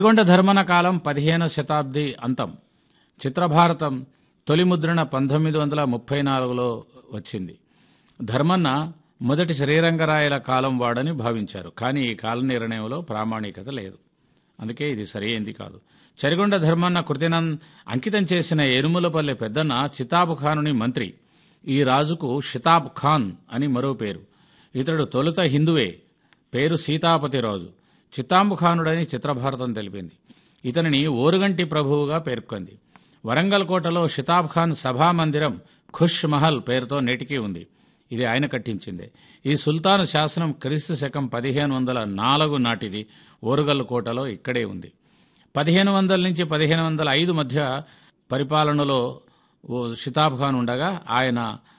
నల్గొండ ధర్మన కాలం పదిహేను శతాబ్ది అంతం చిత్రభారతం తొలి ముద్రణ పంతొమ్మిది వందల ముప్పై నాలుగులో వచ్చింది ధర్మన్న మొదటి శ్రీరంగరాయల కాలం వాడని భావించారు కానీ ఈ కాల నిర్ణయంలో ప్రామాణికత లేదు అందుకే ఇది సరైంది కాదు చరిగొండ ధర్మన్న కృతినం అంకితం చేసిన ఎరుములపల్లె పెద్దన్న చితాబ్ ఖానుని మంత్రి ఈ రాజుకు షితాబ్ ఖాన్ అని మరో పేరు ఇతడు తొలుత హిందువే పేరు సీతాపతి రాజు చిత్తాంబు ఖానుడని చిత్రభారతం తెలిపింది ఇతనిని ఓరుగంటి ప్రభువుగా పేర్కొంది వరంగల్ కోటలో షితాబ్ ఖాన్ సభా మందిరం ఖుష్ మహల్ పేరుతో నేటికీ ఉంది ఇది ఆయన కట్టించిందే ఈ సుల్తాను శాసనం క్రీస్తు శకం పదిహేను వందల నాలుగు నాటిది ఓరుగల్ కోటలో ఇక్కడే ఉంది పదిహేను వందల నుంచి పదిహేను వందల ఐదు మధ్య పరిపాలనలో ఓ షితాబ్ ఖాన్ ఉండగా ఆయన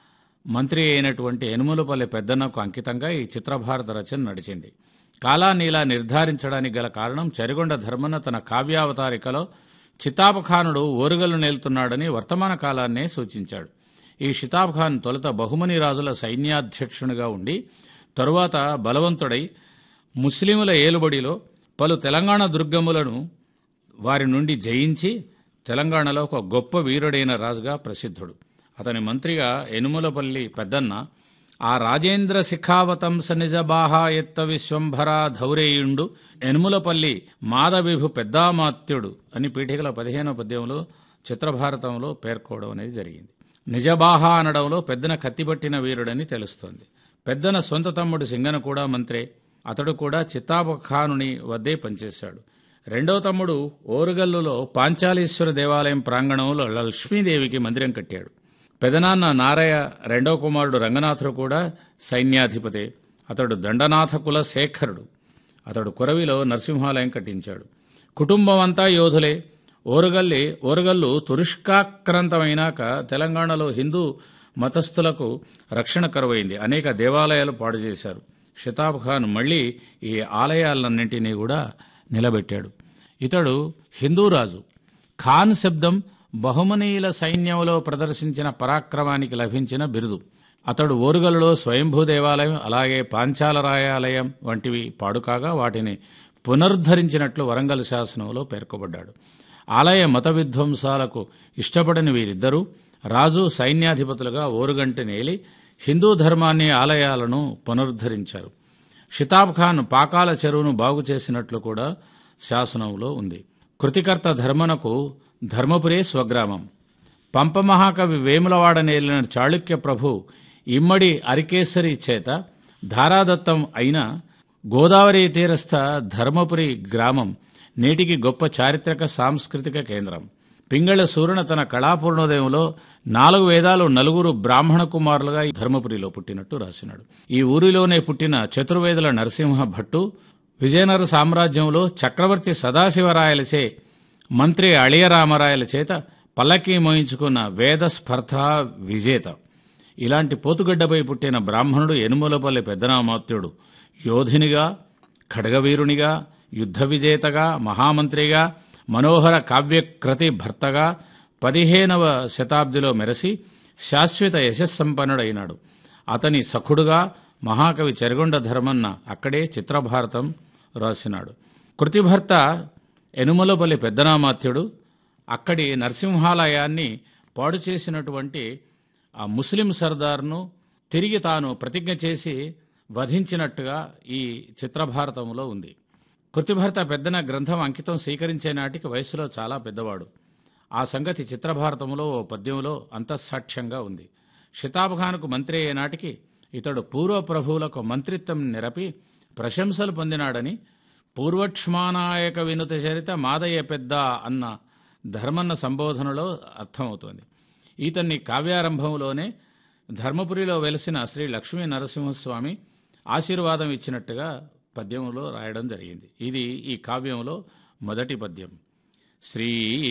మంత్రి అయినటువంటి ఎనుములపల్లి పెద్దన్నకు అంకితంగా ఈ చిత్రభారత రచన నడిచింది కాలాన్ని ఇలా నిర్ధారించడానికి గల కారణం చరిగొండ ధర్మన్న తన కావ్యావతారికలో చితాబ్ ఖానుడు ఓరుగల్లు నేలుతున్నాడని వర్తమాన కాలాన్నే సూచించాడు ఈ షితాబ్ ఖాన్ తొలుత బహుమని రాజుల సైన్యాధ్యక్షునిగా ఉండి తరువాత బలవంతుడై ముస్లిముల ఏలుబడిలో పలు తెలంగాణ దుర్గములను వారి నుండి జయించి తెలంగాణలో ఒక గొప్ప వీరుడైన రాజుగా ప్రసిద్ధుడు అతని మంత్రిగా ఎనుములపల్లి పెద్దన్న ఆ రాజేంద్ర శిఖావతంస నిజబాహ ఎత్త విశ్వంభర ధౌరేయుండు ఎనుములపల్లి మాధవిభు పెద్దామాత్యుడు అని పీఠికల పదిహేనో పద్యంలో చిత్రభారతంలో పేర్కోవడం అనేది జరిగింది నిజబాహ అనడంలో పెద్దన కత్తిపట్టిన వీరుడని తెలుస్తోంది పెద్దన సొంత తమ్ముడు సింగన కూడా మంత్రే అతడు కూడా చిత్తాబ ఖానుని వద్దే పనిచేశాడు రెండో తమ్ముడు ఓరుగల్లులో పాంచాలీశ్వర దేవాలయం ప్రాంగణంలో లక్ష్మీదేవికి మందిరం కట్టాడు పెదనాన్న నారయ్య రెండో కుమారుడు రంగనాథుడు కూడా సైన్యాధిపతే అతడు దండనాథ కుల శేఖరుడు అతడు కురవిలో నరసింహాలయం కట్టించాడు కుటుంబం అంతా యోధులే ఓరుగల్లి ఓరుగల్లు తురుష్కాక్రాంతమైనాక తెలంగాణలో హిందూ మతస్థులకు రక్షణ కరువైంది అనేక దేవాలయాలు పాడు చేశారు షితాబ్ ఖాన్ మళ్లీ ఈ ఆలయాలన్నింటినీ కూడా నిలబెట్టాడు ఇతడు హిందూ రాజు ఖాన్ శబ్దం బహుమనీయుల సైన్యంలో ప్రదర్శించిన పరాక్రమానికి లభించిన బిరుదు అతడు ఓరుగల్లో స్వయంభూ దేవాలయం అలాగే పాంచాలరాయాలయం వంటివి పాడుకాగా వాటిని పునరుద్ధరించినట్లు వరంగల్ శాసనంలో పేర్కొబడ్డాడు ఆలయ మత విధ్వంసాలకు ఇష్టపడని వీరిద్దరూ రాజు సైన్యాధిపతులుగా ఓరుగంటి నేలి హిందూ ధర్మాన్ని ఆలయాలను పునరుద్ధరించారు షితాబ్ ఖాన్ పాకాల చెరువును బాగు చేసినట్లు కూడా శాసనంలో ఉంది కృతికర్త ధర్మనకు ధర్మపురే స్వగ్రామం పంప మహాకవి వేములవాడ నేలిన చాళుక్య ప్రభు ఇమ్మడి అరికేసరి చేత ధారాదత్తం అయిన గోదావరి తీరస్థ ధర్మపురి గ్రామం నేటికి గొప్ప చారిత్రక సాంస్కృతిక కేంద్రం పింగళ సూరణ తన కళాపూర్ణోదయంలో నాలుగు వేదాలు నలుగురు బ్రాహ్మణ కుమారులుగా ఈ ధర్మపురిలో పుట్టినట్టు రాసినాడు ఈ ఊరిలోనే పుట్టిన చతుర్వేదుల నరసింహ భట్టు విజయనగర సామ్రాజ్యంలో చక్రవర్తి సదాశివరాయలచే మంత్రి అళియరామరాయల చేత పల్లకీ మోయించుకున్న వేద స్పర్ధ విజేత ఇలాంటి పోతుగడ్డపై పుట్టిన బ్రాహ్మణుడు ఎనుమలపల్లి పెద్దనామాత్యుడు యోధినిగా ఖడ్గవీరునిగా యుద్ధ విజేతగా మహామంత్రిగా మనోహర కావ్యకృతి భర్తగా పదిహేనవ శతాబ్దిలో మెరసి శాశ్వత యశస్సంపన్నుడైనాడు అతని సఖుడుగా మహాకవి చెరగొండ ధర్మన్న అక్కడే చిత్రభారతం రాసినాడు కృతిభర్త ఎనుమలపల్లి పెద్దనామాత్యుడు అక్కడి నరసింహాలయాన్ని పాడు చేసినటువంటి ఆ ముస్లిం సర్దార్ను తిరిగి తాను ప్రతిజ్ఞ చేసి వధించినట్టుగా ఈ చిత్రభారతంలో ఉంది కృతిభర్త పెద్దన గ్రంథం అంకితం స్వీకరించే నాటికి వయసులో చాలా పెద్దవాడు ఆ సంగతి చిత్రభారతంలో ఓ పద్యంలో అంతఃసాక్ష్యంగా ఉంది షితాబ్ ఖాన్కు మంత్రి అయ్యే నాటికి ఇతడు పూర్వ ప్రభువులకు మంత్రిత్వం నిరపి ప్రశంసలు పొందినాడని పూర్వక్ష్మానాయక వినుత చరిత మాదయ్య పెద్ద అన్న ధర్మన్న సంబోధనలో అర్థమవుతోంది ఈతన్ని కావ్యారంభంలోనే ధర్మపురిలో వెలిసిన శ్రీ లక్ష్మీ నరసింహస్వామి ఆశీర్వాదం ఇచ్చినట్టుగా పద్యంలో రాయడం జరిగింది ఇది ఈ కావ్యంలో మొదటి పద్యం శ్రీ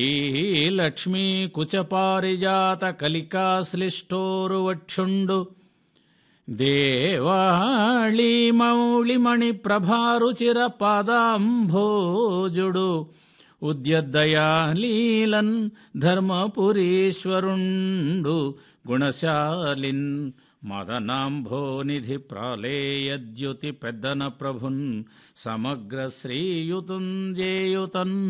లక్ష్మీ కుచపారిజాత కలికాశ్లిష్టోరువక్షుండు దేవాళి మౌళిమణి ప్రభారుచిర పాదాంభోజుడు ఉద్యద్దయాలీలన్ ధర్మపురీశ్వరుండు గుణశాలిన్ మదనాంభోనిధి ప్రాళేయద్యుతి పెద్దన ప్రభున్ సమగ్ర శ్రీయుతుం జేయుతన్